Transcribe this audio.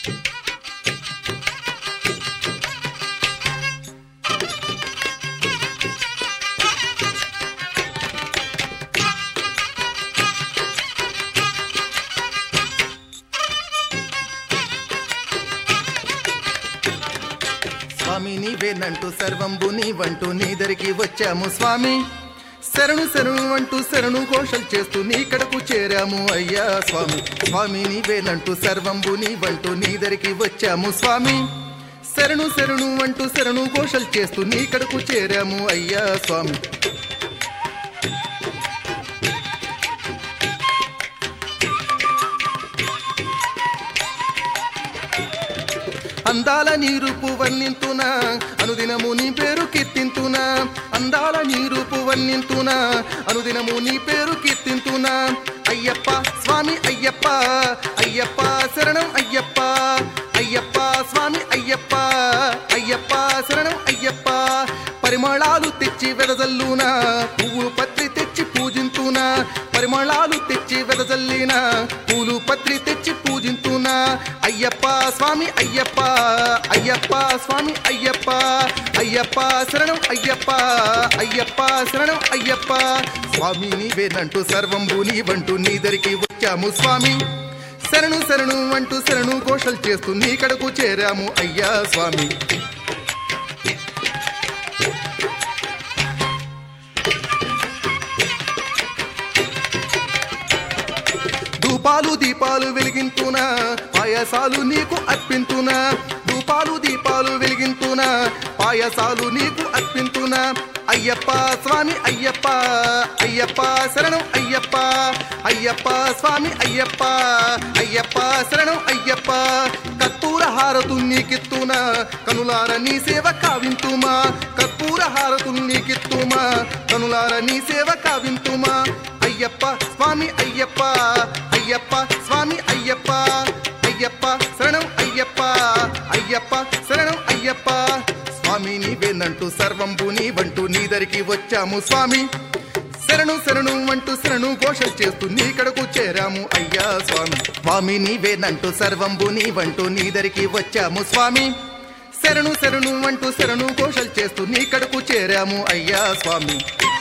స్వామి నీవేనంటూ సర్వంబు నీవంటూ నీదరికి వచ్చాము స్వామి శరణు శరణు అంటూ శరణు ఘోషలు చేస్తూ నీ కడకు చేరాము అయ్యా స్వామి స్వామి నీవేనంటూ సర్వంబు నీవంటూ నీదరికి వచ్చాము స్వామి శరణు శరణు అంటూ శరణు ఘోషలు చేస్తూ నీ కడకు చేరాము అయ్యా స్వామి అందాల నీ రూపు వర్ణింతునా అనుదినము నీ పేరు కీర్తింతునా అందాల నీ రూపు వర్ణింతునా అనుదినము నీ పేరు కీర్తింతునా అయ్యప్ప స్వామి అయ్యప్ప అయ్యప్ప శరణం అయ్యప్ప అయ్యప్ప స్వామి అయ్యప్ప అయ్యప్ప శరణం అయ్యప్ప పరిమళాలు తెచ్చి వెదజల్లునా పువ్వు పత్రి తెచ్చి పూజింతునా పరిమళాలు తెచ్చి వెదజల్లిన పూలు పత్రి తెచ్చి పూజింతునా అయ్యప్ప స్వామి అయ్యప్ప అయ్యప్ప స్వామి అయ్యప్ప అయ్యప్ప శరణం అయ్యప్ప అయ్యప్ప శరణం అయ్యప్ప స్వామి నీవేనంటూ సర్వంబు నీవంటూ నీదరికి వచ్చాము స్వామి శరణు శరణు అంటూ శరణు ఘోషలు చేస్తూ నీ కడకు చేరాము అయ్యా స్వామి ధూపాలు దీపాలు వెలిగింతునా పాయసాలు నీకు అర్పింతునా ధూపాలు దీపాలు వెలిగింతునా పాయసాలు నీకు అర్పింతునా అయ్యప్ప స్వామి అయ్యప్ప అయ్యప్ప శరణం అయ్యప్ప అయ్యప్ప స్వామి అయ్యప్ప అయ్యప్ప శరణం అయ్యప్ప కర్పూర హారతు నీకిత్తునా కనులార నీ సేవ కావింతుమా కర్పూర హారతు నీకిత్తుమా కనులార నీ సేవ కావింతుమా అయ్యప్ప స్వామి అయ్యప్ప అయ్యప్ప స్వామి అయ్యప్ప అయ్యప్ప శరణం అయ్యప్ప అయ్యప్ప శరణం అయ్యప్ప స్వామి నీవేనంటూ సర్వంబు నీవంటూ నీదరికి వచ్చాము స్వామి శరణు శరణు అంటూ శరణు ఘోషలు చేస్తూ నీ కడకు చేరాము అయ్యా స్వామి స్వామి నీవేనంటూ సర్వంబు నీవంటూ నీదరికి వచ్చాము స్వామి శరణు శరణు అంటూ శరణు ఘోషలు చేస్తూ నీ కడకు చేరాము అయ్యా స్వామి